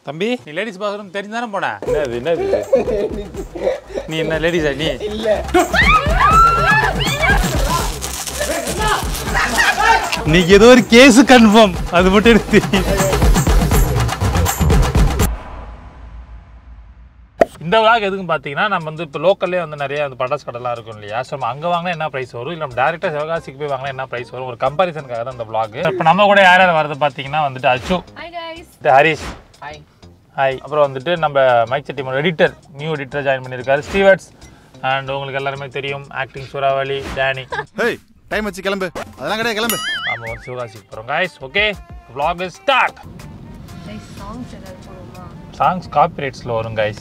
தம்பி நீ ladies bathroom தெரிஞ்சானே போன என்னது என்னது நீ என்ன லேடிஸா நீ இன்னைக்கு ஏதோ ஒரு கேஸ் கன்ஃபார்ம் அது மட்டும் எனக்கு தெரியும் இந்த விளாக் எதுக்கும் பார்த்தீங்கன்னா நம்ம வந்து இப்போ லோக்கல்லே வந்து நிறைய அந்த பட்டாசு கடைலாம் இருக்கும் இல்லையா ஸோ நம்ம அங்கே வாங்கினா என்ன ப்ரைஸ் வரும் இல்லை நம்ம டேரெக்டாக சிவகாசிக்கு போய் வாங்கினா என்ன ப்ரைஸ் வரும் ஒரு கம்பாரிசனுக்காக தான் இந்த vlog இப்போ நம்ம கூட யார் யார் வரது பார்த்தீங்கன்னா வந்துட்டு அச்சு Hi guys. இது ஹரிஷ் ஹாய் அப்புறம் வந்துட்டு நம்ம மைக் செட்டிமோட எடிட்டர் நியூ எடிட்டர் ஜாயின் பண்ணியிருக்காரு ஸ்டீவர்ட்ஸ் அண்ட் உங்களுக்கு எல்லாருமே தெரியும் ஆக்டிங் சூறாவளி டேனி ஹேய் டைம் வச்சு கிளம்பு அதெல்லாம் கிடையாது கிளம்பு நம்ம வந்து சிவகாசிக்கு போகிறோம் guys okay vlog is start Guys, songs ஏதாவது போடுவோமா? சாங்ஸ் காப்பிரைட்ஸில் வரும் கைஸ்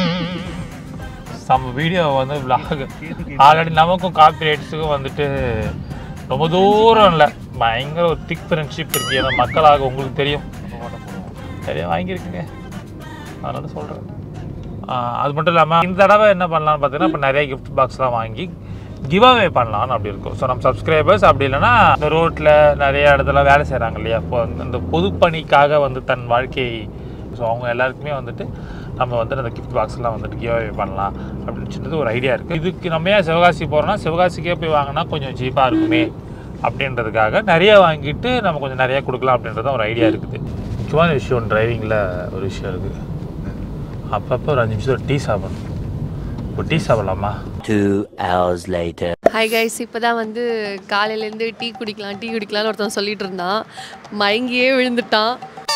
நம்ம வீடியோ வந்து vlog ஆல்ரெடி நமக்கும் காப்பிரைட்ஸுக்கும் வந்துட்டு ரொம்ப தூரம் இல்லை பயங்கர ஒரு திக் ஃப்ரெண்ட்ஷிப் இருக்கு ஏன்னா மக்களாக உங்களுக்கு தெரியும் நிறைய வாங்கியிருக்குங்க அதனால சொல்கிறேன் அது மட்டும் இல்லாமல் இந்த தடவை என்ன பண்ணலாம்னு பார்த்தீங்கன்னா இப்போ நிறைய கிஃப்ட் பாக்ஸ்லாம் வாங்கி கிவ் அவே பண்ணலாம்னு அப்படி இருக்கும் ஸோ நம்ம சப்ஸ்கிரைபர்ஸ் அப்படி இல்லைன்னா இந்த ரோட்டில் நிறைய இடத்துல வேலை செய்கிறாங்க இல்லையா இப்போ இந்த பொதுப்பணிக்காக வந்து தன் வாழ்க்கையை ஸோ அவங்க எல்லாருக்குமே வந்துட்டு நம்ம வந்துட்டு அந்த கிஃப்ட் பாக்ஸ்லாம் வந்துட்டு கிவ் அவே பண்ணலாம் அப்படின்னு சொல்லிட்டு ஒரு ஐடியா இருக்குது இதுக்கு நம்ம ஏன் சிவகாசி போகிறோம்னா சிவகாசிக்கே போய் வாங்கினா கொஞ்சம் சீப்பாக இருக்குமே அப்படின்றதுக்காக நிறைய வாங்கிட்டு நம்ம கொஞ்சம் நிறைய கொடுக்கலாம் அப்படின்றது ஒரு ஐடியா இருக்குது முக்கியமான விஷயம் டிரைவிங்கில் ஒரு விஷயம் இருக்குது அப்பப்போ ஒரு அஞ்சு நிமிஷம் டீ சாப்பிடணும் இப்போ டீ சாப்பிடலாமா Two hours later. Hi guys, இப்பதான் வந்து காலையிலேருந்து டீ குடிக்கலாம் டீ குடிக்கலாம்னு ஒருத்தன் சொல்லிட்டு இருந்தான் மயங்கியே விழுந்துட்டான்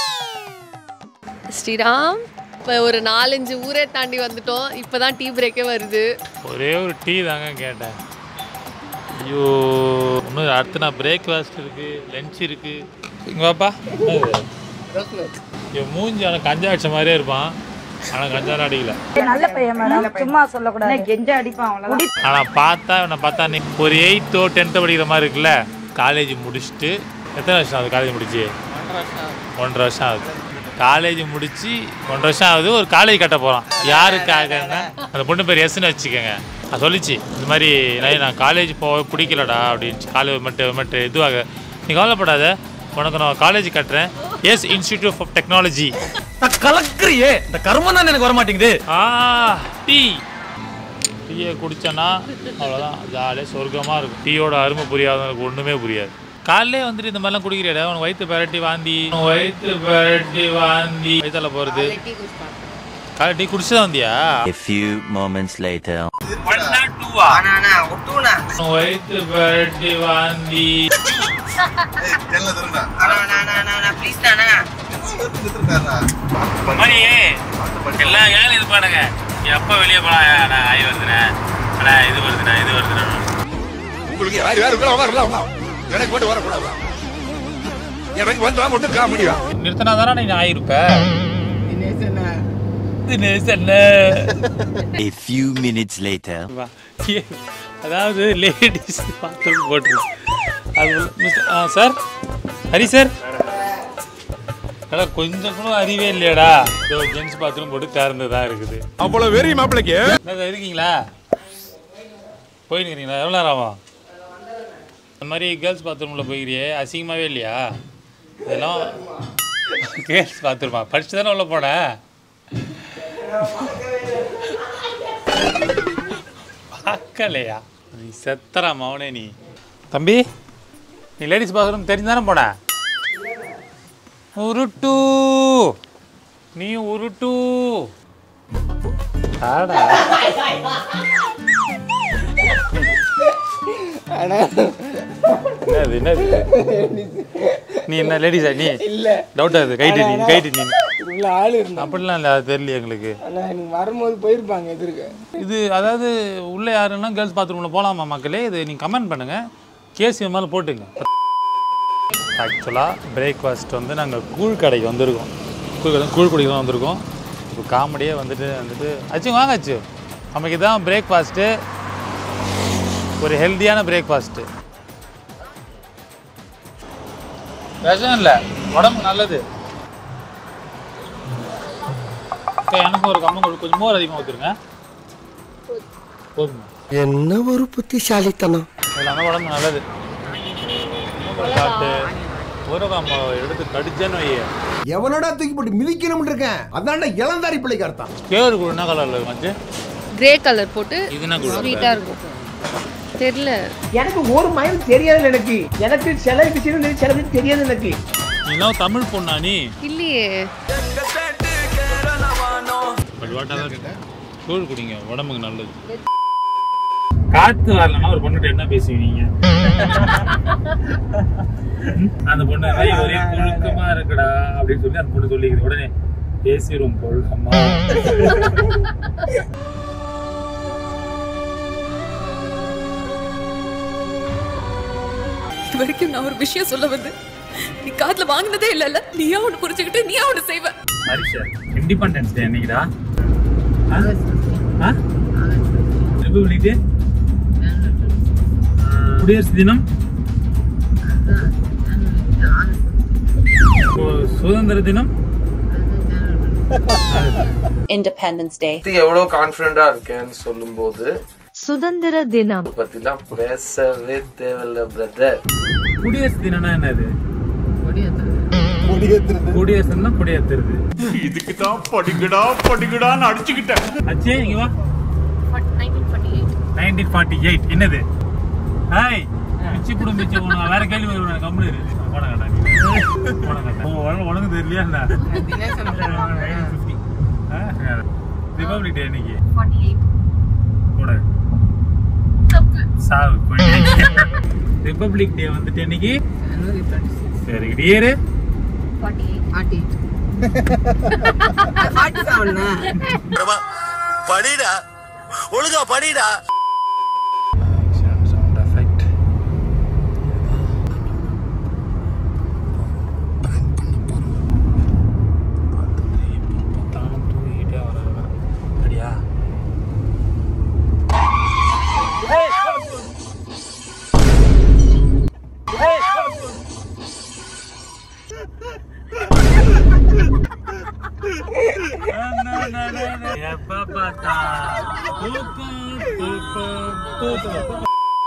ஸ்ரீராம் இப்போ ஒரு நாலஞ்சு ஊரே தாண்டி வந்துட்டோம் இப்போதான் டீ பிரேக்கே வருது ஒரே ஒரு டீ தாங்க கேட்டேன் ஐயோ இன்னும் அடுத்து நான் பிரேக்ஃபாஸ்ட் இருக்குது லஞ்ச் இருக்குது இங்கே வாப்பா என்னது? என் மூஞ்சி ஆனால் கஞ்சா அடிச்ச மாதிரியே இருப்பான் ஆனால் கஞ்சாலாம் அடிக்கல நல்ல பையன் மேடம் சும்மா சொல்லக்கூடாது கெஞ்ச அடிப்பான் அவ்வளவுதான் ஆனால் பார்த்தா நான் பார்த்தா நீ ஒரு எயித்தோ டென்த்தோ படிக்கிற மாதிரி இருக்குல்ல காலேஜ் முடிச்சுட்டு எத்தனை வருஷம் ஆகுது காலேஜ் முடிச்சு ஒன்றரை வருஷம் ஆகுது காலேஜ் முடிச்சு ஒன்றரை வருஷம் ஆகுது ஒரு காலேஜ் கட்ட போகிறான் யாருக்காகன்னா அந்த பொண்ணு பேர் எஸ்ன்னு வச்சுக்கோங்க அது சொல்லிச்சு இந்த மாதிரி "நை, நான் காலேஜ் போக பிடிக்கலடா அப்படின்னு காலேஜ் மட்டும் மட்டும் இதுவாக நீ கவலைப்படாத உனக்கு நான் காலேஜ் கட்டுறேன் எஸ் இன்ஸ்டிடியூட் ஆஃப் டெக்னாலஜி கலக்குறியே இந்த கர்மம் தான் எனக்கு வர மாட்டேங்குது ஆ டீ டீயை குடிச்சேன்னா அவ்வளோதான் ஜாலியாக சொர்க்கமாக இருக்கும் டீயோட அருமை புரியாதவனுக்கு ஒன்றுமே புரியாது காலையிலே வந்துட்டு இந்த மாதிரிலாம் குடிக்கிறியாடா உனக்கு வயிற்று பெரட்டி வாந்தி உனக்கு வயிற்று பெரட்டி வாந்தி வயிற்றால போகிறது காலை டீ குடிச்சு தான் வந்தியா A few moments later. ஒன்னா டூவா உனக்கு வயிற்று பெரட்டி வாந்தி மணி எல்லா கேங்களும் இது பண்ணுங்க எப்போ வெளியே போகலாம் நான் ஆய் வருதுண்ணே அண்ணா இது வருதுண்ணே இது வருதுண்ணே உங்களுக்கு யார் யார் இருக்கலாம் வரலாம் எனக்கு மட்டும் வரக்கூடாது எனக்கு வந்தா மட்டும் காமெடியா நிறுத்தினா தானே நீ ஆயிருப்ப தினேஷ் என்ன A few minutes later. வா. ஏ, அதாவது லேடிஸ் பாத்ரூம் போட்டுருக்கு அது மிஸ்டர் ஆ சார் ஹரி சார் அடா கொஞ்சம் கூட அறிவே இல்லையாடா இதோ ஜென்ஸ் பாத்ரூம் போட்டு திறந்து இருக்குது அவ்வளவு வெறி மாப்பிளைக்கு என்ன இருக்கீங்களா போயிருக்கிறீங்களா எவ்வளோ நேரம் ஆகும் இந்த மாதிரி கேர்ள்ஸ் பாத்ரூமில் போய்க்கிறியே அசிங்கமாகவே இல்லையா இதெல்லாம் கேர்ள்ஸ் பாத்ரூமா படிச்சு தானே உள்ள போனேன் பார்க்கலையா நீ செத்தரா மவனே நீ தம்பி நீ லேடிஸ் பாத்ரூம் தெரிஞ்சு தானே போன உருட்டு நீ உருட்டு ஆடா என்னது என்னது நீ என்ன லேடிஸா நீ இல்ல டவுட் ஆகுது கைட்டு நீ கைட்டு நீ உள்ள ஆள் இருந்தா அப்படிலாம் இல்லை அது தெரியல எங்களுக்கு ஆனா எனக்கு வரும்போது போயிருப்பாங்க எதிர்க்க இது அதாவது உள்ள யாருன்னா கேர்ள்ஸ் பாத்ரூமில் போகலாமா மக்களே இது நீங்கள் கமெண்ட் பண்ணுங்கள் கேஸ் இது மேலே போட்டுங்க ஆக்சுவலாக பிரேக்ஃபாஸ்ட் வந்து நாங்கள் கூழ் கடைக்கு வந்திருக்கோம் கூழ் கடை கூழ் குடிக்க தான் வந்திருக்கோம் இப்போ காமெடியே வந்துட்டு வந்துட்டு அச்சு வாங்க அச்சு நமக்கு இதான் பிரேக்ஃபாஸ்ட்டு ஒரு ஹெல்த்தியான பிரேக்ஃபாஸ்ட்டு விஷம் இல்லை உடம்பு நல்லது அக்கா, எனக்கும் ஒரு கம்மன் கொடு கொஞ்சம் மோர் அதிகமாக ஊற்றுருங்க போதுமா என்ன ஒரு புத்திசாலித்தனம் எல்லாமே உடம்பு நல்லது சாப்பிட்டு ஊரகாய் மாவை எடுத்து கடிச்சேன்னு வையே எவனோட தூக்கி போட்டு மிதிக்கணும்னு இருக்கேன் அதான்டா இளந்தாரி பிள்ளைக்கு அர்த்தம் கேவரு கூட என்ன கலர்ல மச்சு கிரே கலர் போட்டு இது என்ன colour? ஸ்வீட்டாக இருக்கும் தெரியல எனக்கு ஒரு மைல் தெரியாது எனக்கு எனக்கு சில விஷயம் சில விஷயம் தெரியாது எனக்கு நீலாம் தமிழ் பொண்ணா நீ இல்லையே கூழ் குடிங்க உடம்புக்கு நல்லது காத்து வரலன்னா ஒரு பொண்ணுகிட்ட என்ன பேசுவீங்க அந்த பொண்ணு "ஐய், ஒரே புழுக்கமா இருக்குடா அப்படின்னு சொல்லி அந்த பொண்ணு சொல்லிக்குது உடனே பேசிரும் பொருள் அம்மா இது வரைக்கும் நான் ஒரு விஷயம் சொல்ல வந்து நீ காதுல வாங்கினதே இல்லல்ல நீயா ஒண்ணு புரிஞ்சுக்கிட்டு நீயா ஒண்ணு செய்வ ஹரிஷா இண்டிபெண்டன்ஸ் டே என்னைக்குடா ரிபப்ளிக் டே குடியரசு தினம் சு- சுதந்திர தினம் இண்டிபெண்டன்ஸ் டே எவ்வளவு கான்பிடண்டா இருக்கேன்னு சொல்லும்போது சுதந்திர தினம் பத்திலாம் பேசவே தேவையில்ல பிரதர் குடியரசு தினம்னா என்னது குடியரசுன்னா குடியேத்துறது இதுக்கு தான் படிக்கடா படிக்கடான்னு அடிச்சுக்கிட்டேன் அச்சே இங்க வா நைன்டீன் ஃபார்ட்டி எயிட் என்னது ஹாய் மிச்சி குடும் மிச்சி உனக்கு வேற கேள்வி வருவேன் கம்முனு இரு போன கட்டா போன கட்டா உனக்கு தெரியலையா என்ன ரிபப்ளிக் டே இன்னைக்கு கூட சாவு ரிபப்ளிக் டே வந்துட்டு இன்னைக்கு சரி டியரு படிடா ஒழுங்கா படிடா சவுண்ட் எஃபெக்ட் சரியா எப்ப பார்த்தா தூக்கம் தூக்கம் தூக்கம்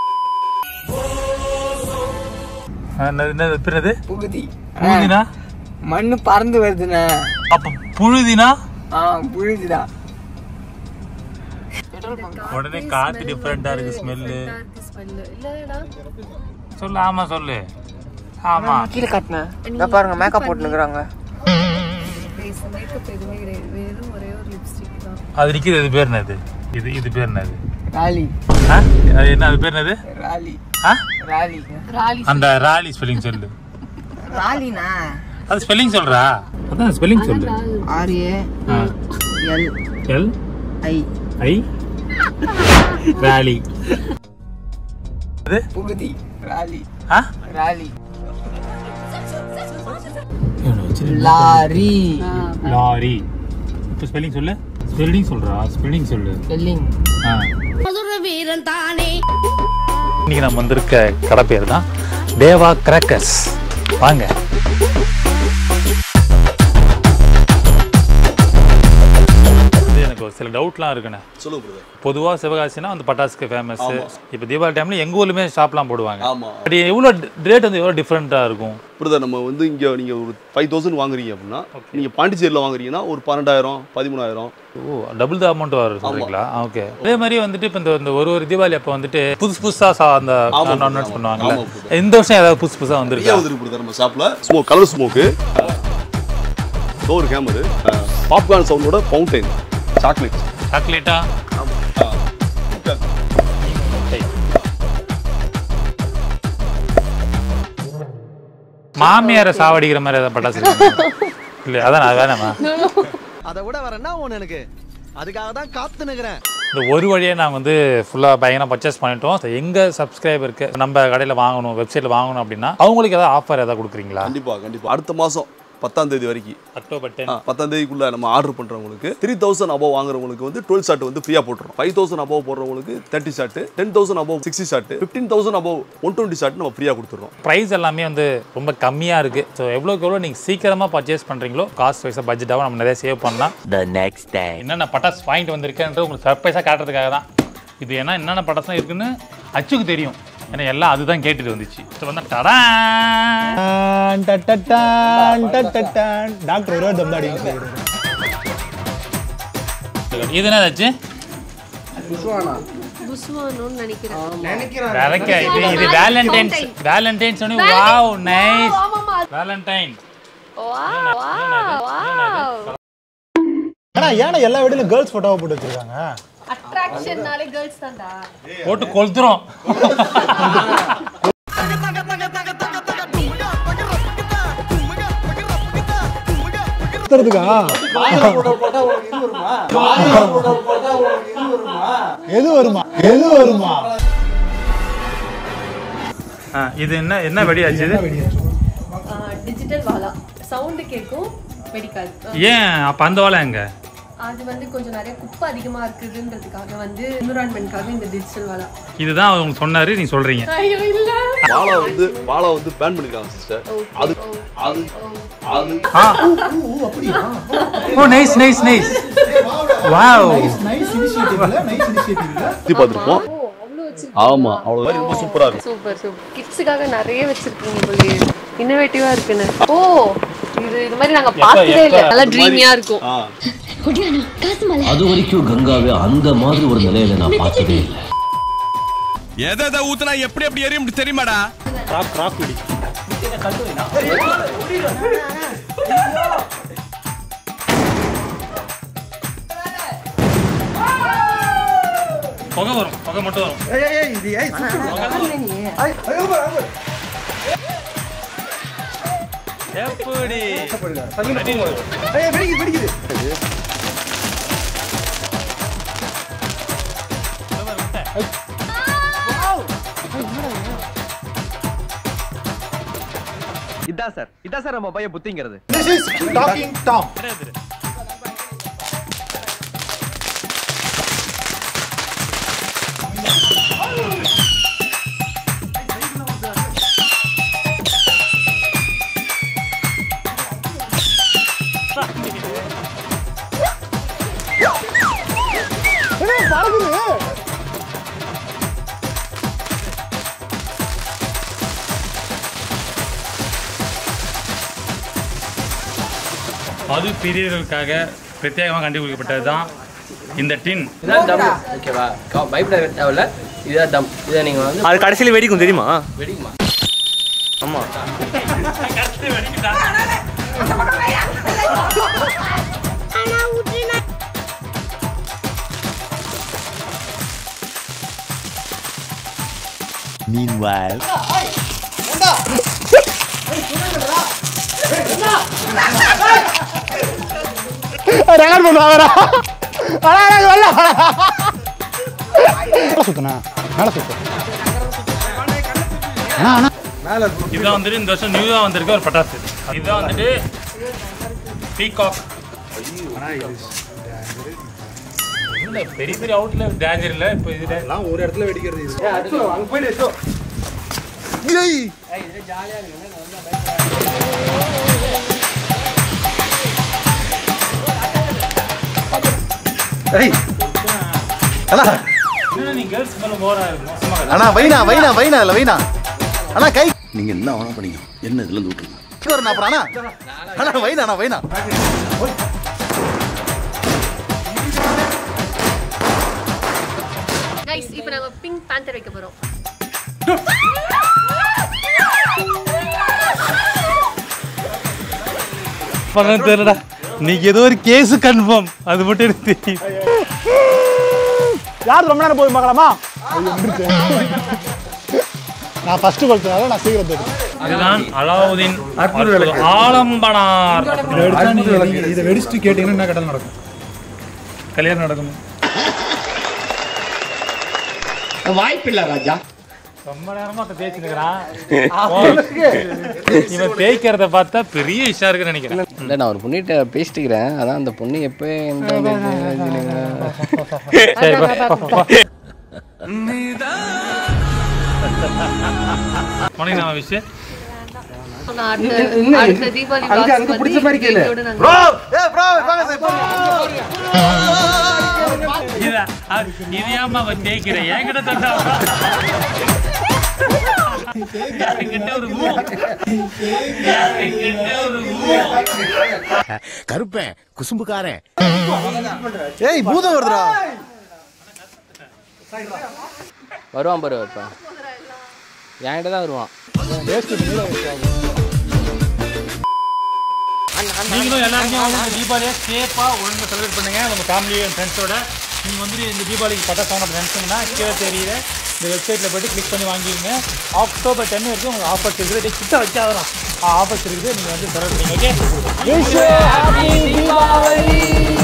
என்னது என்னது பிறகு புகுதி புழுதினா மண்ணு பறந்து வருதுண்ணே அப்ப புழுதினா ஆ புழுதிடா உடனே காத்து டிஃப்ரெண்டா இருக்கு ஸ்மெல்லு இல்லடா சொல்லு ஆமா சொல்லு ஆமா கீழே காட்டினேன் பாருங்க மேக்கப் போட்டுனுக்குறாங்க மேக்கப் எதுவுமே கிடையாது வெறும் ஒரே ஒரு லிப்ஸ்டிக் தான் அது நிக்குது இது பேர் என்னது இது இது பேர் என்னது ராலி ஆ? அது என்ன அது பேர் என்னது ராலி ஆ? ராலி ராலி அந்த ராலி ஸ்பெல்லிங் சொல்லு ராலினா அது ஸ்பெல்லிங் சொல்றா அதான் ஸ்பெல்லிங் சொல்லு ஆர் ஏ ஆ. L L I I rally அது புகுதி ராலி ஆ ராலி லாரி லாரி இப்போ ஸ்பெல்லிங் சொல்லு ஸ்பெல்லிங் சொல்றா ஸ்பெல்லிங் சொல்லு ஸ்பெல்லிங் ஆ இன்னைக்கு நம்ம வந்திருக்க கடை பேர் தான் தேவா கிராக்கர்ஸ் வாங்க இது எனக்கு ஒரு சில டவுட்லாம் இருக்குண்ணே சொல்லுங்க பிரதர் பொதுவாக சிவகாசினா வந்து பட்டாசுக்கு ஃபேமஸ் இப்போ தீபாவளி டைம்ல எங்க ஊர்லயுமே ஷாப்லாம் போடுவாங்க ஆமா பட் எவ்வளோ ரேட் வந்து எவ்வளோ டிஃப்ரெண்ட்டாக இருக்கும் பிரதர் நம்ம வந்து இங்க நீங்க ஒரு ஃபைவ் தௌசண்ட் வாங்குறீங்க அப்படின்னா நீங்க பாண்டிச்சேரியில் வாங்குறீங்கன்னா ஒரு பன்னெண்டாயிரம் பதிமூணாயிரம் ஓ டபுள் த அமௌண்ட் வரும் சொல்றீங்களா ஓகே அதே மாதிரி வந்துட்டு இப்போ இந்த இந்த ஒரு ஒரு தீபாவளி அப்போ வந்துட்டு புதுசு புதுசா சா அந்த ஆமா, நான்வெஜ் ஆமா, பண்ணுவாங்கல்ல ஆமா, brother. இந்த வருஷம் ஏதாவது புதுசு புதுசா நிறைய வந்திருக்கா வந்துருக்கு பிரதர் நம்ம ஷாப்ல ஸ்மோக் கலர் ஸ்மோக்கு டோர் கேமரு பாப்கார்ன் சவுண்டோட ஃபவுண்டைன் சாக்லேட் சாக்லேட்டா மாமியாரை சாவடிக்கிற மாதிரி ஏதாவது பட்டாசு இருக்கா? இல்ல அதான் அது வேணாமா அதை விட வேற என்ன ஒண்ணு எனக்கு அதுக்காக தான் காத்து நிக்கிறேன் இந்த ஒரு வழியே நாங்கள் வந்து ஃபுல்லாக பயங்கரமாக பர்ச்சேஸ் பண்ணிட்டோம் So, எங்க சப்ஸ்கிரைபருக்கு நம்ம கடையில் வாங்கணும் வெப்சைட்டில் வாங்கணும் அப்படின்னா அவங்களுக்கு ஏதாவது ஆஃபர் ஏதாவது கொடுக்குறீங்களா கண்டிப்பா கண்டிப்பா அடுத்த மாசம் பத்தாம் தேதி வரைக்கும் அக்டோபர் ஆ, டென் பத்தாம் தேதிக்குள்ள நம்ம ஆர்டர் பண்றவங்களுக்கு த்ரீ தௌசண்ட் அபவ் வாங்குறவங்களுக்கு வந்து டுவெல் ஷாட் வந்து ஃப்ரீயா போட்டுரும் ஃபைவ் தௌசண்ட் அபவ் போடுறவங்களுக்கு thirty shot ten thousand above sixty shot fifteen thousand above one twenty shot நம்ம ஃப்ரீயா கொடுத்துறோம் ப்ரைஸ் எல்லாமே வந்து ரொம்ப கம்மியாக இருக்குது ஸோ எவ்வளோக்கு எவ்வளோ நீங்கள் சீக்கிரமாக பர்ச்சேஸ் பண்ணுறீங்களோ காஸ்ட் வைஸாக பட்ஜெட்டாகவும் நம்ம நிறைய சேவ் பண்ணலாம் The next day. என்னென்ன பட்டாசு வாங்கிட்டு வந்திருக்கேன்றது உங்களுக்கு சர்ப்ரைஸாக காட்டுறதுக்காக தான் இது ஏன்னா என்னென்ன பட்டாசுலாம் இருக்குன்னு அச்சுக்கு தெரியும் ஏன்னா எல்லாம் அதுதான் கேட்டுட்டு வந்துச்சு இப்போ வந்து டடா டாக்டர் ஒரு தம் தான் அடிக்க இது என்னதாச்சு புஸ்வானோன்னு நினைக்கிறேன் வேலைக்கு இது இது Valentines Valentines wow nice Valentine ஆனா ஏன்னா எல்லா வீடியோலும் கேர்ள்ஸ் போட்டோவை போட்டு வச்சிருக்காங்க அட்ராக்ஷன்னாலே கேர்ள்ஸ் தான்டா போட்டு கொளுத்துறோம் சுத்துறதுக்கா எது வருமா எது வருமா ஆ, இது என்ன என்ன வெடியாச்சு இது டிஜிட்டல் வாலா சவுண்டு கேட்கும் வெடிக்காது ஏன் அப்ப அந்த வாழை எங்க அது வந்து கொஞ்சம் நிறைய குப்பை அதிகமா இருக்குதுன்றதுக்காக வந்து என்விரான்மெண்ட்காக இந்த டிஜிட்டல் வாலா இதுதான் அவர் உங்களுக்கு சொன்னாரு நீ சொல்றீங்க ஐயோ இல்ல வாழை வந்து வாழை வந்து பேன் பண்ணிருக்காங்க சிஸ்டர் அது அது அது ஆ ஓ nice nice nice wow nice இனிஷியேட்டிவ்ல நைஸ் இனிஷியேட்டிவ்ல சுத்தி பார்த்துருப்போம் ஆமா அவ்வளோ மாதிரி ரொம்ப சூப்பரா இருக்கும் சூப்பர் சூப்பர் கிட்ஸுக்காக நிறைய வச்சிருக்கீங்க போலயே இன்னோவேட்டிவா இருக்குன்னு ஓ இது இது மாதிரி நாங்க பார்த்ததே இல்ல நல்லா ட்ரீமியா இருக்கும் ஆ அது வரைக்கும் கங்காவை அந்த மாதிரி ஒரு நிலையில நான் பார்த்ததே இல்லை எதை எதை ஊத்துனா எப்படி எப்படி எரியும் தெரியுமாடா ராக் ராக் வெடி புகை வரும் புகை மட்டும் வரும் எப்படி இதான் சார் இதான் சார் நம்ம பையன் புத்திங்கிறது திஸ் இஸ் டாக்கிங் டாம் மது பிரியர்களுக்காக பிரத்யேகமாக கண்டுபிடிக்கப்பட்டது தான் இந்த டின் இதான் தம் ஓகேவா பயப்பட தேவையில்ல இதான் தம் இதை நீங்கள் வந்து அது கடைசியில் வெடிக்கும் தெரியுமா வெடிக்குமா ஆமா Meanwhile. ரெக்கார்ட் பண்ணுவாங்கடா அடா எனக்கு வரல மேல சுத்துனா மேல சுத்து அண்ணா அண்ணா இதுதான் வந்துட்டு இந்த வருஷம் நியூவாக வந்திருக்க ஒரு பட்டாசு இதுதான் வந்துட்டு பீகாக் இல்ல பெரிய பெரிய அவுட்ல டேஞ்சர் இல்ல இப்போ இதுல ஒரு இடத்துல வெடிக்கிறது இது அங்க போயிட்டு வச்சோ ஏய் அண்ணா நீ கேர்ள்ஸ் மேல ஓவரா இருக்கும் மோசமா இருக்கு. அண்ணா வைனா வைனா வைனா இல்ல வைனா அண்ணா கை நீங்க என்ன வேணா பண்ணீங்க என்ன இதுல இருந்து விட்டுருங்க வரணும் அப்புறம் அண்ணா அண்ணா வைனா அண்ணா வைனா கைஸ் இப்போ நாங்க பிங்க் பேந்தர் வைக்க போறோம் பண்ண தெரியலடா இன்னைக்கு ஏதோ ஒரு கேஸ் கன்ஃபார்ம் அது மட்டும் எனக்கு தெரியும் யார் ரொம்ப நேரம் போய் பார்க்கலாமா ஐயோ, நின்றுச்சு. நான் ஃபர்ஸ்ட் கொடுத்ததால நான் சீக்கிரம் தெரியும் இதுதான் அலாவுதீன் அற்புதம். ஆலம்பனார் இதை வெடிச்சா நீங்க- நீங்க இதை வெடிச்சுட்டு கேட்டீங்கன்னா என்ன கடல் நடக்கும் கல்யாணம் நடக்கும் வாய்ப்பு இல்ல ராஜா ரொம்ப நேரமா இப்ப தேய்ச்சிருக்கிறான் இவன் தேய்க்கிறத பார்த்தா பெரிய விஷயம் இருக்குன்னு நினைக்கிறேன் இல்லை நான் ஒரு பொண்ணிட்ட பேசிட்டுக்கிறேன் அதான் அந்த பொண்ணு எப்போ எந்த சரி, பா, பா, பா. உனக்கு நான் விஷயம் நான் அடுத்த அடுத்த தீபாவளி அங்க vlogs அங்க வந்து பிடிச்ச மாதிரி கேளு இதோட நாங்க- ப்ரோ ஏ ப்ரோ வாங்க சார் இதா, அது- இது ஏம்மா அவன் தேய்க்கிற என்கிட்ட தொட்டா கருப்பேன் குசும்புக்காரன் ஏய் பூதம் வருதுடா வருவான் பாரு இப்போ என்கிட்ட தான் வருவான் நீங்களும் எல்லாருமே வந்து இந்த தீபாவளியை சேஃபாக ஒழுங்காக செலிப்ரேட் பண்ணுங்க உங்க ஃபேமிலி அண்ட் ஃப்ரெண்ட்ஸோட நீங்கள் வந்து இந்த தீபாவளிக்கு பட்டாசு வாங்க நினச்சிங்கன்னா கீழே தெரியுது இந்த வெப்சைட்டில் போய்ட்டு கிளிக் பண்ணி வாங்கிடுங்க அக்டோபர் டென் வரைக்கும் உங்களுக்கு ஆஃபர்ஸ் இருக்குது கிட்ட வச்சா வரும் ஆஃபர்ஸ் இருக்குது நீங்கள் வந்து செலக்ட் பண்ணீங்க okay Wish you happy Diwali!